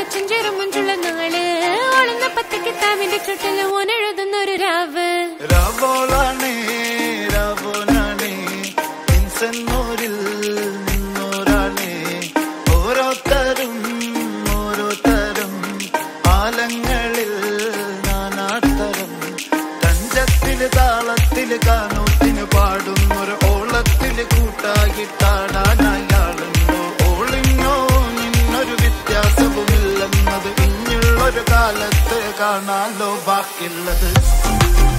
ചെഞ്ചേറും മുഞ്ചുള്ള നാള് ഓളുന്ന പത്ത് കിതാബിന്റെ ചുട്ടില് ഓനെഴുതുന്നൊരു രാവ് രാവോളാണേ രാവോനാണേ ഇൻസെന്നൂരിൽ നിന്നോരാണേ ഓരോരുത്തരും ഓരോരുത്തരും ആലങ്ങളിൽ നാനാത്തരം തഞ്ചത്തില് താളത്തില് കാനൂത്തിന് പാടുന്നൊരു ഓളത്തില് കൂട്ടായിട്ടാടാനയാളുണ്ടോ ഓളിഞ്ഞോ നിന്നൊരു വ്യത്യാസവുമില്ലെന്നത് ഇനിയുള്ളൊരു കാലത്ത് കാണാലോ ബാക്കിയുള്ളത്